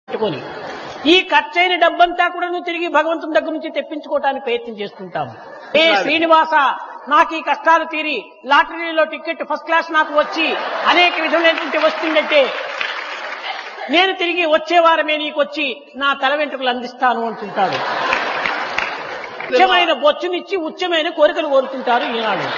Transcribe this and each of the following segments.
పెట్టుకొని ఈ ఖర్చైన డబ్బంతా కూడా నువ్వు తిరిగి భగవంతుని దగ్గర నుంచి తెప్పించుకోవడానికి ప్రయత్నం చేస్తుంటాము ఏ శ్రీనివాస నాకు ఈ కష్టాలు తీరి లాటరీలో టికెట్ ఫస్ట్ క్లాస్ నాకు వచ్చి అనేక విధములైనటువంటి వస్తుందంటే నేను తిరిగి వచ్చే వారమే నీకు వచ్చి నా తల వెంట్రుకలు అందిస్తాను అంటుంటాడు ఉచ్చమైన బొచ్చునిచ్చి ఉచ్చమైన కోరికలు కోరుతుంటారు ఈనాడు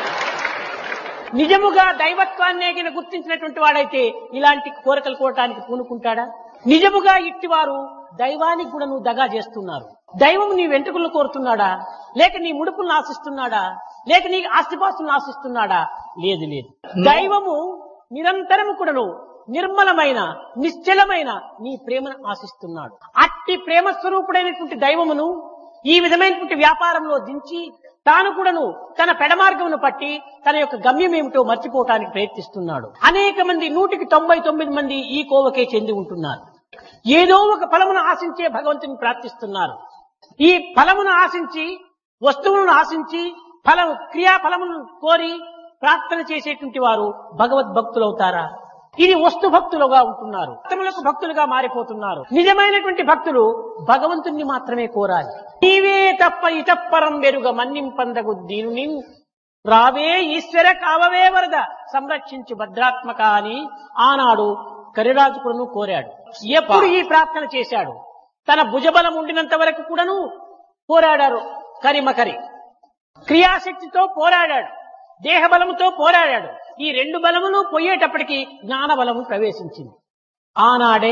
నిజముగా దైవత్వాన్ని గిన గుర్తించినటువంటి వాడైతే ఇలాంటి కోరికలు కోరటానికి పూనుకుంటాడా నిజముగా ఇట్టివారు దైవానికి కూడా నువ్వు దగా చేస్తున్నారు దైవం నీ వెంట్రుకలను కోరుతున్నాడా లేక నీ ముడుపులను ఆశిస్తున్నాడా లేక నీ ఆస్తిపాస్తులను ఆశిస్తున్నాడా లేదు లేదు దైవము నిరంతరము కూడాను నిర్మలమైన నిశ్చలమైన నీ ప్రేమను ఆశిస్తున్నాడు అట్టి ప్రేమ స్వరూపుడైనటువంటి దైవమును ఈ విధమైనటువంటి వ్యాపారంలో దించి తాను కూడాను తన పెడమార్గమును పట్టి తన యొక్క గమ్యం ఏమిటో మర్చిపోవటానికి ప్రయత్నిస్తున్నాడు అనేక మంది నూటికి తొంభై తొమ్మిది మంది ఈ కోవకే చెంది ఉంటున్నారు ఏదో ఒక ఫలమును ఆశించే భగవంతుని ప్రార్థిస్తున్నారు ఈ ఫలమును ఆశించి వస్తువులను ఆశించి ఫల క్రియాఫలములను కోరి ప్రార్థన చేసేటువంటి వారు భగవద్భక్తులవుతారా ఇది వస్తు భక్తులుగా ఉంటున్నారు భక్తులకు భక్తులుగా మారిపోతున్నారు నిజమైనటువంటి భక్తులు భగవంతుణ్ణి మాత్రమే కోరాలి నీవే తప్ప ఇతప్పరం వెరుగ మన్నింపందగు దీనుని రావే ఈశ్వర కావవే వరద సంరక్షించు భద్రాత్మక అని ఆనాడు కరిరాజు కూడాను కోరాడు ఎప్పుడు ఈ ప్రార్థన చేశాడు తన భుజబలం ఉండినంత వరకు కూడాను పోరాడారు కరిమకరి క్రియాశక్తితో పోరాడాడు దేహబలముతో పోరాడాడు ఈ రెండు బలములు పోయేటప్పటికి జ్ఞాన బలము ప్రవేశించింది ఆనాడే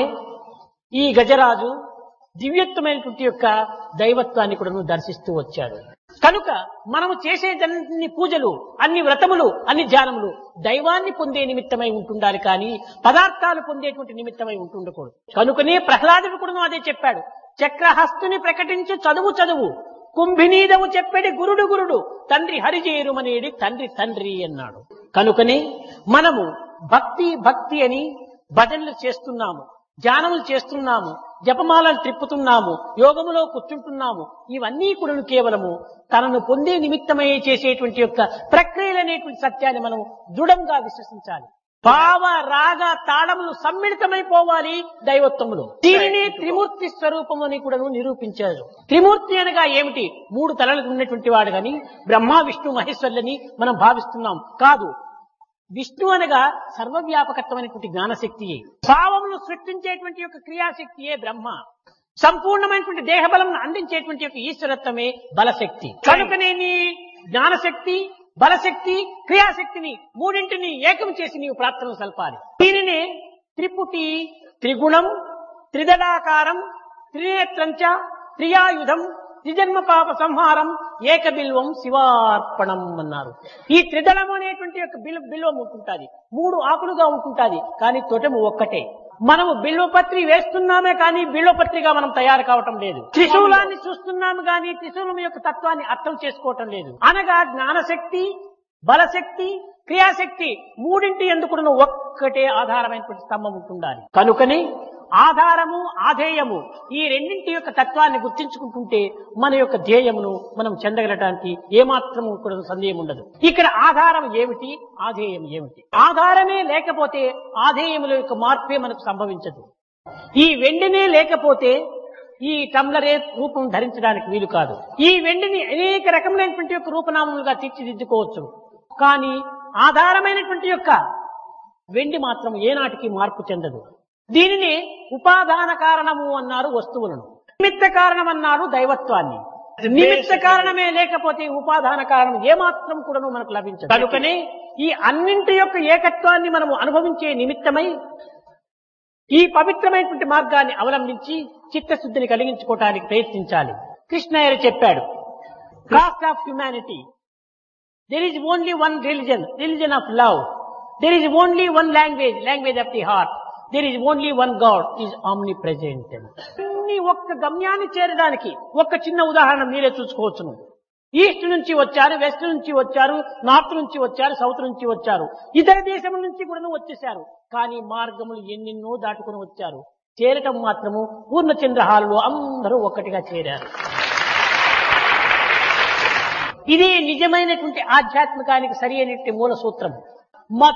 ఈ గజరాజు దివ్యత్వమైనటువంటి యొక్క దైవత్వాన్ని కూడా దర్శిస్తూ వచ్చాడు కనుక మనము చేసేదన్ని పూజలు అన్ని వ్రతములు అన్ని ధ్యానములు దైవాన్ని పొందే నిమిత్తమై ఉంటుండాలి కానీ పదార్థాలు పొందేటువంటి నిమిత్తమై ఉంటుండకూడదు కనుకనే ప్రహ్లాదుడు కూడా అదే చెప్పాడు చక్రహస్తుని ప్రకటించు చదువు చదువు కుంభినీదము చెప్పెడి గురుడు గురుడు తండ్రి హరిజేరుమనేడి తండ్రి తండ్రి అన్నాడు కనుకనే మనము భక్తి భక్తి అని భజనలు చేస్తున్నాము ధ్యానములు చేస్తున్నాము జపమాలను త్రిప్పుతున్నాము యోగములో కూర్చుంటున్నాము ఇవన్నీ కూడా కేవలము తనను పొందే నిమిత్తమై చేసేటువంటి యొక్క ప్రక్రియలు అనేటువంటి సత్యాన్ని మనం దృఢంగా విశ్వసించాలి భావ రాగ తాళములు సమ్మిళితమైపోవాలి దైవత్వములు దీనిని త్రిమూర్తి స్వరూపము అని కూడా నిరూపించారు త్రిమూర్తి అనగా ఏమిటి మూడు తలలు ఉన్నటువంటి వాడు గాని బ్రహ్మ విష్ణు మహేశ్వర్లని మనం భావిస్తున్నాం కాదు విష్ణు అనగా సర్వవ్యాపకత్వమైనటువంటి జ్ఞానశక్తియే భావమును సృష్టించేటువంటి యొక్క క్రియాశక్తియే బ్రహ్మ సంపూర్ణమైనటువంటి దేహబలం అందించేటువంటి యొక్క ఈశ్వరత్వమే బలశక్తి కనుకనే నీ జ్ఞానశక్తి బలశక్తి క్రియాశక్తిని మూడింటిని ఏకం చేసి నీవు ప్రార్థన సల్పాలి దీనినే త్రిపుటి త్రిగుణం త్రిదడాకారం త్రినేత్రంచ త్రియాయుధం త్రిజన్మ పాప సంహారం ఏకబిల్వం శివార్పణం అన్నారు ఈ త్రిదళం అనేటువంటి యొక్క బిల్ బిల్వం ఉంటుంటాది మూడు ఆకులుగా ఉంటుంటాది కానీ తొటము ఒక్కటే మనము బిల్వపత్రి వేస్తున్నామే కానీ బిల్వపత్రిగా మనం తయారు కావటం లేదు త్రిశూలాన్ని చూస్తున్నాము కానీ త్రిశూలం యొక్క తత్వాన్ని అర్థం చేసుకోవటం లేదు అనగా జ్ఞానశక్తి బలశక్తి క్రియాశక్తి మూడింటి ఎందుకు ఒక్కటే ఆధారమైనటువంటి స్తంభం ఉంటుండాలి కనుకని ఆధారము ఆధేయము ఈ రెండింటి యొక్క తత్వాన్ని గుర్తించుకుంటుంటే మన యొక్క ధ్యేయమును మనం చెందగలటానికి ఏమాత్రము కూడా సందేహం ఉండదు ఇక్కడ ఆధారం ఏమిటి ఆధేయం ఏమిటి ఆధారమే లేకపోతే ఆధేయముల యొక్క మార్పే మనకు సంభవించదు ఈ వెండినే లేకపోతే ఈ టమ్లరే రూపం ధరించడానికి వీలు కాదు ఈ వెండిని అనేక రకములైనటువంటి యొక్క రూపనామములుగా తీర్చిదిద్దుకోవచ్చు కానీ ఆధారమైనటువంటి యొక్క వెండి మాత్రం ఏనాటికి మార్పు చెందదు దీనిని ఉపాదాన కారణము అన్నారు వస్తువులను నిమిత్త కారణం అన్నారు దైవత్వాన్ని నిమిత్త కారణమే లేకపోతే ఉపాదాన కారణం ఏమాత్రం కూడాను మనకు లభించదు కనుకనే ఈ అన్నింటి యొక్క ఏకత్వాన్ని మనము అనుభవించే నిమిత్తమై ఈ పవిత్రమైనటువంటి మార్గాన్ని అవలంబించి చిత్తశుద్ధిని కలిగించుకోవటానికి ప్రయత్నించాలి కృష్ణయ్య చెప్పాడు caste of humanity there is only one religion religion of love there is only one language language of the heart there is only one God ఈజ్ ఆమ్ని ప్రెజెంట్ అన్ని ఒక్క గమ్యాన్ని చేరడానికి ఒక్క చిన్న ఉదాహరణ మీరే చూసుకోవచ్చును ఈస్ట్ నుంచి వచ్చారు వెస్ట్ నుంచి వచ్చారు నార్త్ నుంచి వచ్చారు సౌత్ నుంచి వచ్చారు ఇతర దేశం నుంచి కూడా వచ్చేసారు కానీ మార్గములు ఎన్నెన్నో దాటుకుని వచ్చారు చేరటం మాత్రము పూర్ణచంద్ర హాల్లో అందరూ ఒక్కటిగా చేరారు ఇది నిజమైనటువంటి ఆధ్యాత్మికానికి సరి అయినటువంటి మూల సూత్రం